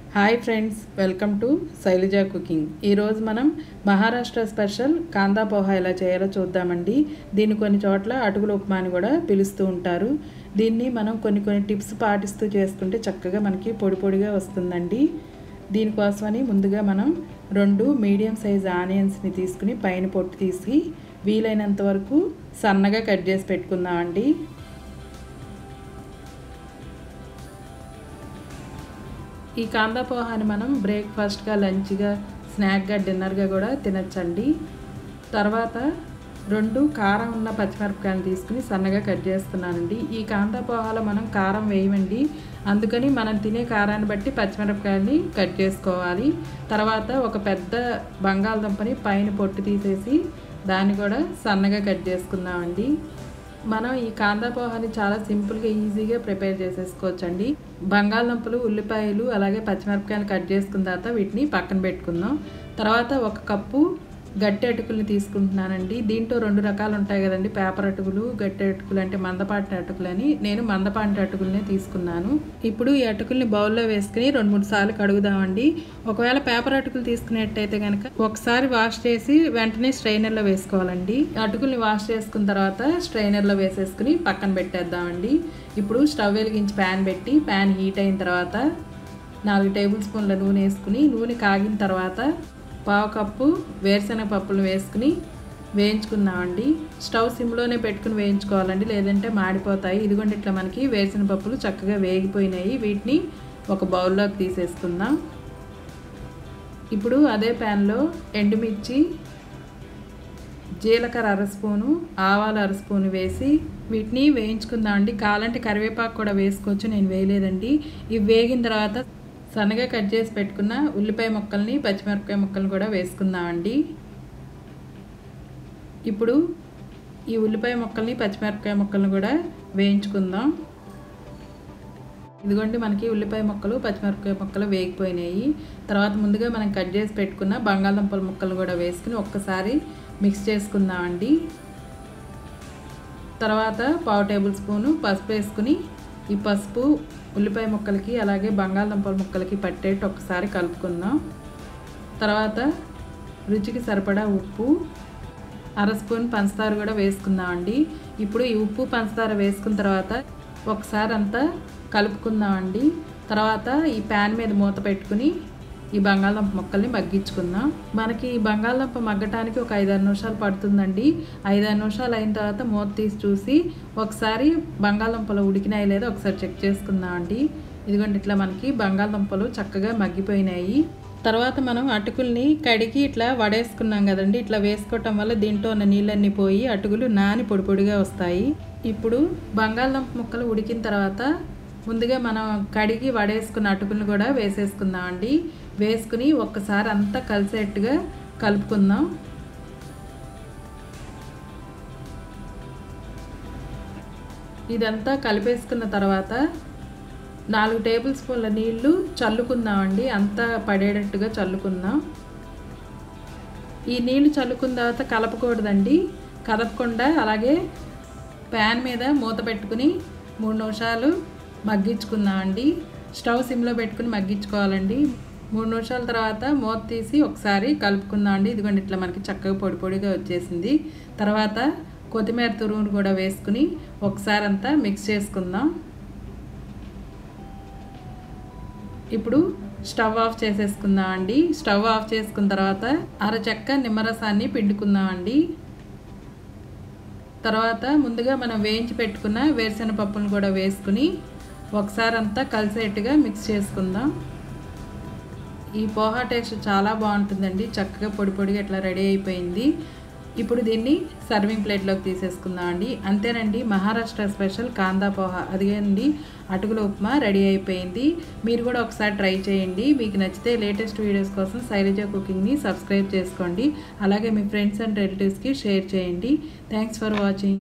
hi friends welcome to Shailaja cooking ఈరోజు మనం Maharashtra special kanda poha ఎలా చేయాలో చూద్దామండి దీన్ని కొన్ని చోట్ల అటుకుల ఉప్మా అని కూడా పిలుస్తూ ఉంటారు దీన్ని మనం కొన్ని కొన్ని టిప్స్ పాటిస్తూ చేసుకుంటే చక్కగా మనకి పొడి పొడిగా వస్తుందండి దీనికోసమని ముందుగా మనం రెండు మీడియం సైజ్ ఆనియన్స్ని తీసుకుని పైన పొట్టు తీసి వీలైనంత వరకు సన్నగా కట్ చేసి పెట్టుకుందామండి ఈ కాందా పోహాని మనం బ్రేక్ఫాస్ట్గా లంచ్గా స్నాక్గా డిన్నర్గా కూడా తినచ్చండి తర్వాత రెండు కారం ఉన్న పచ్చిమిరపకాయలు తీసుకుని సన్నగా కట్ చేస్తున్నానండి ఈ కాందా పోహాలో మనం కారం వేయమండి అందుకని మనం తినే కారాన్ని బట్టి పచ్చిమిరపకాయలని కట్ చేసుకోవాలి తర్వాత ఒక పెద్ద బంగాళదుంపని పైన పొట్టు తీసేసి దాన్ని కూడా సన్నగా కట్ చేసుకుందామండి మనం ఈ కాందా పోహాని చాలా సింపుల్గా ఈజీగా ప్రిపేర్ చేసేసుకోవచ్చండి బంగాళదుంపలు ఉల్లిపాయలు అలాగే పచ్చిమిరపకాయలు కట్ చేసుకున్న తర్వాత వీటిని పక్కన పెట్టుకుందాం తర్వాత ఒక కప్పు గట్టి అటుకుల్ని తీసుకుంటున్నానండి దీంట్లో రెండు రకాలు ఉంటాయి కదండి పేపర్ అటుకులు గట్టి అటుకులు అంటే మందపాటి అటుకులు అని నేను మందపాటి అటుకులనే తీసుకున్నాను ఇప్పుడు ఈ అటుకుల్ని బౌల్లో వేసుకుని రెండు మూడు సార్లు కడుగుదామండి ఒకవేళ పేపర్ అటుకులు తీసుకునేట్టయితే కనుక ఒకసారి వాష్ చేసి వెంటనే స్ట్రైనర్లో వేసుకోవాలండి అటుకుల్ని వాష్ చేసుకున్న తర్వాత స్ట్రైనర్లో వేసేసుకుని పక్కన పెట్టేద్దామండి ఇప్పుడు స్టవ్ వెలిగించి ప్యాన్ పెట్టి ప్యాన్ హీట్ అయిన తర్వాత నాలుగు టేబుల్ స్పూన్ల నూనె వేసుకుని నూనె కాగిన తర్వాత పావు కప్పు వేరుశనగ పప్పులు వేసుకుని వేయించుకుందామండి స్టవ్ సిమ్లోనే పెట్టుకుని వేయించుకోవాలండి లేదంటే మాడిపోతాయి ఇదిగోండి ఇట్లా మనకి వేరుశనగ పప్పులు చక్కగా వేగిపోయినాయి వీటిని ఒక బౌల్లోకి తీసేసుకుందాం ఇప్పుడు అదే ప్యాన్లో ఎండుమిర్చి జీలకర్ర అర స్పూను ఆవాలు అర స్పూను వేసి వీటిని వేయించుకుందామండి కావాలంటే కరివేపాకు కూడా వేసుకోవచ్చు నేను వేయలేదండి ఇవి వేగిన తర్వాత సన్నగా కట్ చేసి పెట్టుకున్న ఉల్లిపాయ ముక్కల్ని పచ్చిమిరపకాయ ముక్కల్ని కూడా వేసుకుందామండి ఇప్పుడు ఈ ఉల్లిపాయ ముక్కల్ని పచ్చిమిరపకాయ ముక్కల్ని కూడా వేయించుకుందాం ఇదిగోండి మనకి ఉల్లిపాయ ముక్కలు పచ్చిమిరపకాయ ముక్కలు వేగిపోయినాయి తర్వాత ముందుగా మనం కట్ చేసి పెట్టుకున్న బంగాళదుంపల ముక్కలు కూడా వేసుకుని ఒక్కసారి మిక్స్ చేసుకుందామండి తర్వాత పావు టేబుల్ స్పూను పసుపు వేసుకుని ఈ పసుపు ఉల్లిపాయ ముక్కలకి అలాగే బంగాళదుంపల ముక్కలకి పట్టేట్టు ఒకసారి కలుపుకుందాం తర్వాత రుచికి సరిపడా ఉప్పు అర స్పూన్ పంచదార కూడా వేసుకుందామండి ఇప్పుడు ఈ ఉప్పు పంచదార వేసుకున్న తర్వాత ఒకసారి అంతా కలుపుకుందామండి తర్వాత ఈ ప్యాన్ మీద మూత పెట్టుకుని ఈ బంగాళదుంప ముక్కల్ని మగ్గించుకుందాం మనకి ఈ బంగాళదుంప మగ్గటానికి ఒక ఐదారు నిమిషాలు పడుతుందండి ఐదారు నిమిషాలు అయిన తర్వాత మూత తీసి చూసి ఒకసారి బంగాళదుంపలు ఉడికినాయి లేదో ఒకసారి చెక్ చేసుకుందాం అండి ఇదిగోండి ఇట్లా మనకి బంగాళదుంపలు చక్కగా మగ్గిపోయినాయి తర్వాత మనం అటుకుల్ని కడిగి ఇట్లా వడేసుకున్నాం కదండి ఇట్లా వేసుకోవటం వల్ల దీంట్లో ఉన్న నీళ్ళన్నీ పోయి అటుకులు నాని పొడి పొడిగా వస్తాయి ఇప్పుడు బంగాళదుంప ముక్కలు ఉడికిన తర్వాత ముందుగా మనం కడిగి వడేసుకున్న అటుకులను కూడా వేసేసుకుందాం అండి వేసుకుని ఒక్కసారి అంతా కలిసేట్టుగా కలుపుకుందాం ఇదంతా కలిపేసుకున్న తర్వాత నాలుగు టేబుల్ స్పూన్ల నీళ్లు చల్లుకుందామండి అంతా పడేటట్టుగా చల్లుకుందాం ఈ నీళ్లు చల్లుకున్న తర్వాత కలపకూడదండి కదపకుండా అలాగే ప్యాన్ మీద మూత పెట్టుకుని మూడు నిమిషాలు మగ్గించుకుందామండి స్టవ్ సిమ్లో పెట్టుకుని మగ్గించుకోవాలండి మూడు నిమిషాల తర్వాత మూత తీసి ఒకసారి కలుపుకుందాం అండి ఇదిగోండి ఇట్లా మనకి చక్కగా పొడి పొడిగా వచ్చేసింది తర్వాత కొత్తిమీర తురుమును కూడా వేసుకుని ఒకసారి అంతా మిక్స్ చేసుకుందాం ఇప్పుడు స్టవ్ ఆఫ్ చేసేసుకుందాం అండి స్టవ్ ఆఫ్ చేసుకున్న తర్వాత అరచెక్క నిమ్మరసాన్ని పిండుకుందామండి తర్వాత ముందుగా మనం వేయించి పెట్టుకున్న వేరుశెనగ పప్పును కూడా వేసుకుని ఒకసారి అంతా కలిసేట్టుగా మిక్స్ చేసుకుందాం ఈ పోహా టేస్ట్ చాలా బాగుంటుందండి చక్కగా పొడి పొడిగా ఇట్లా రెడీ అయిపోయింది ఇప్పుడు దీన్ని సర్వింగ్ ప్లేట్లోకి తీసేసుకుందాం అండి అంతేనండి మహారాష్ట్ర స్పెషల్ కాందా పోహా అదిగండి అటుకుల ఉప్మా రెడీ అయిపోయింది మీరు కూడా ఒకసారి ట్రై చేయండి మీకు నచ్చితే లేటెస్ట్ వీడియోస్ కోసం శైలజ కుకింగ్ని సబ్స్క్రైబ్ చేసుకోండి అలాగే మీ ఫ్రెండ్స్ అండ్ రిలేటివ్స్కి షేర్ చేయండి థ్యాంక్స్ ఫర్ వాచింగ్